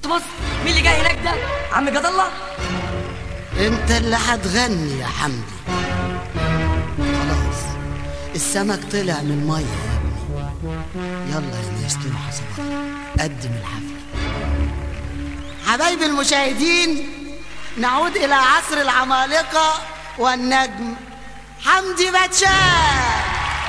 بص مين اللي جاي هناك ده عم جد الله انت اللي هتغني يا حمدي خلاص السمك طلع من الميه يا ابني يلا يا ماستر حسب قدم الحفله حبايبي المشاهدين نعود الى عصر العمالقه والنجم حمدي باتشان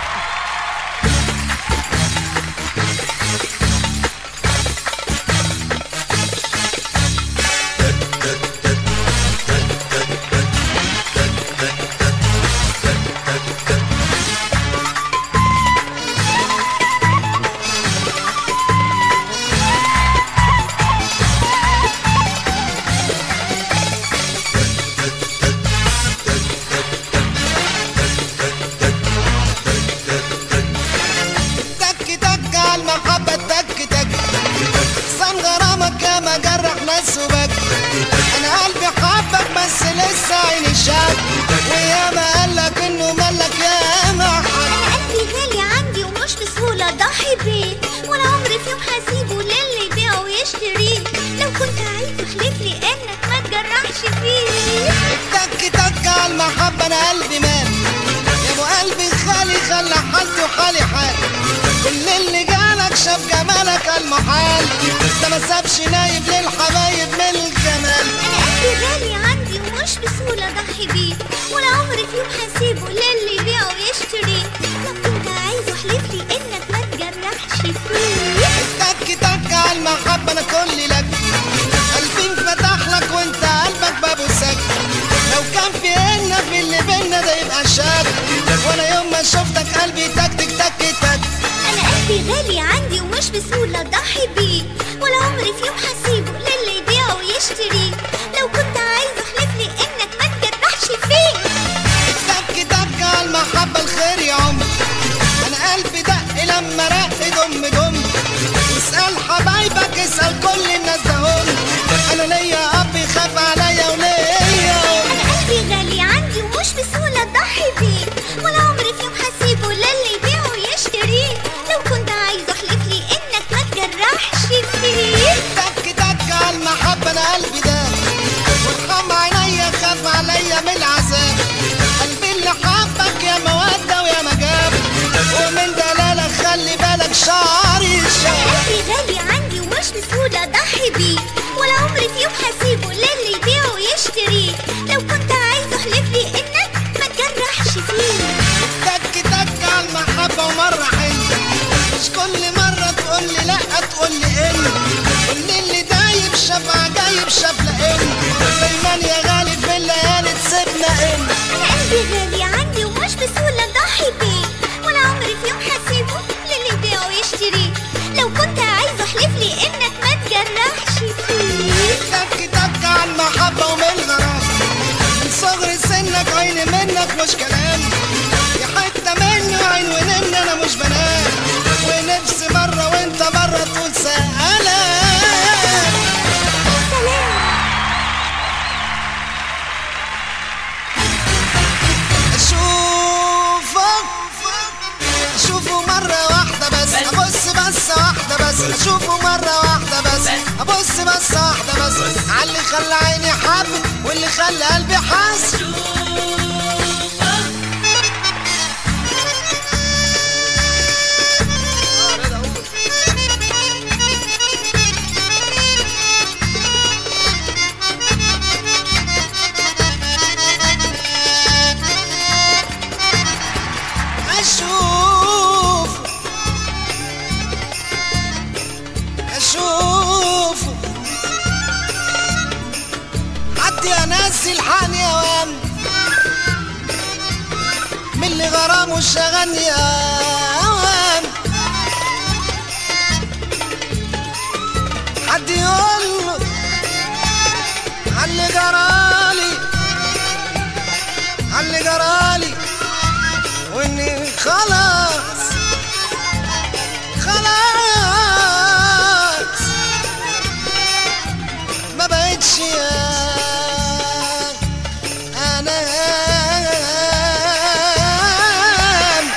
تك تك على المحبة تك تك صن غرامك يا ما جرح ناس وبك انا قلبي حبك بس لسه عيني شاك ويا ما قالك انه مالك يا ما حد قلبي غالي عندي ومش بسهولة أضحي بيه ولا عمري في يوم هسيبه للي يبيعه ويشتريه لو كنت عايز تخلف لي إنك ما تجرحش فيه تك تك على المحبة انا قلبي مات يا ابو قلبي خالي خلى حالتي وحالي حال كل اللي جالك شاف جمالك المحال ده ما سابش نايب للحبايب من الجمال أنا قلبي غالي عندي ومش بسهولة أضحي بيه ولا عمري في يوم هسيبه للي يبيعه ويشتريه لو كنت عايز أحلف لي إنك ما تجرحش فيه تك تك على المحبة أنا كل لك قلبي انفتح لك وانت قلبك بابه سك لو كان في إن في اللي بينا ده يبقى شك وانا يوم ما شفتك قلبي تك تك تك تك أنا قلبي غالي عندي ومش بسهولة أضحي بيه ولا عمري في يوم هسيبه للي يبيعه ويشتريه لو كنت عايز أحلف لي إنك ما تجرحش فيه تك تك على المحبة الخير يا عمر انا قلبي دق لما رق دم دم اسأل حبايبك اسأل كل الناس ده هم انا ليا اب يخاف عليا وليا أم. أنا قلبي غالي عندي ومش بسهولة أضحي بيه ولا عمري في يوم هسيبه للي يبيعه ويشتريه لو كنت عايز أحلف لي إنك ما تجرحش فيه تك تك على المحبة أنا قلبي ده وارحم عينيا خاف عليا من العذاب قلبي اللي حبك يا مودة ويا مجاب ومن دلالك خلي بالك شعري شعر قلبي غالي عندي ومش بسهولة أضحي بيه ولا عمري في يوم هسيبه للي يبيعه ويشتريه لو كنت عايز أحلف لي إنك ما تجرحش فيه تك تك على المحبة ومرة حلوة مش كل مرة تقول لي لا تقول لي إن كل اللي دايب شاف عجايب شاف لإن دايما يا غالي في الليالي تسيبنا إن أنا قلبي غالي عندي ومش بسهولة أضحي بيه ولا عمري في يوم هسيبه للي يبيعه ويشتريه لو كنت عايز أحلف لي إنك ما تجرحش فيه تك تك على المحبة ومن الغرام من صغر سنك عيني منك مش كلام يا حتة مني وعين ونن أنا مش بنام ونفسي مرة وأنت مرة تقول سلام أشوفك أشوفه مرة واحدة بس أبص بس واحدة بس أشوفه مرة واحدة بس أبص بس واحدة بس عاللي خلى عيني حب واللي خلى قلبي حس أشوف أشوف حد يا ناس الحقني يا وام من اللي غرامه شغلني يا وام حد يقول له عاللي جرالي عاللي جرالي واني خلاص خلاص ما بقتش يا انام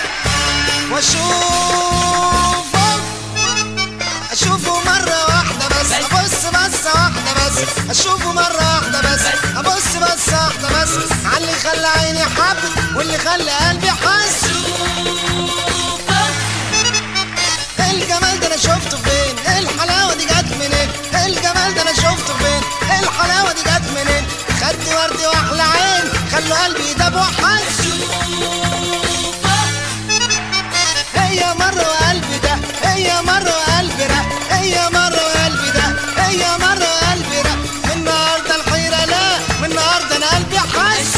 واشوفه اشوفه مره واحده بس ابص بس خلى عيني حبت واللي خلى قلبي حس الجمال ده انا شفته فين الحلاوه دي جت منين الجمال ده انا شفته فين الحلاوه دي جت منين خدت وردي واحلى عين خلوا قلبي يدب وحس هي مرة وقلبي ده هي مرة وقلبي ده هي مرة وقلبي ده هي مرة وقلبي ده من النهاردة الحيرة لا من النهاردة أنا قلبي حس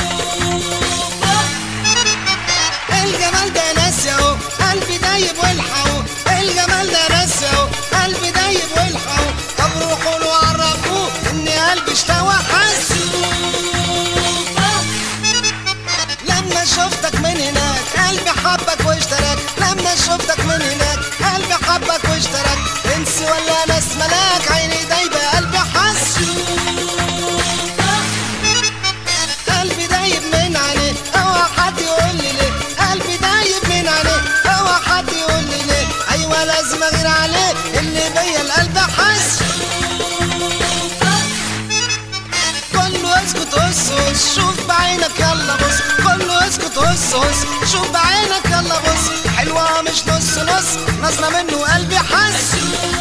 الجمال ده ناس اهو قلبي دايب والحقوا الجمال ده ناس اهو قلبي دايب والحقوا طب روحوا له وعرفوه ان قلبي اشتوى حس لما شفتك من هناك قلبي حبك واشترك لما شفتك من هناك قلبي حبك واشترك انس ولا ناس ملاك عيني دايبه قلبي حس قلبي دايب من عينيه اوعى حد يقول لي ليه قلبي دايب من عينيه اوعى حد يقول لي ليه ايوه لازم اغير عليه اللي بيا القلب حس كله اسكت هس هس شوف بعينك يلا بص كله اسكت هس هس شوف بعينك يلا بص حلوة مش نص نص نظرة منه قلبي حس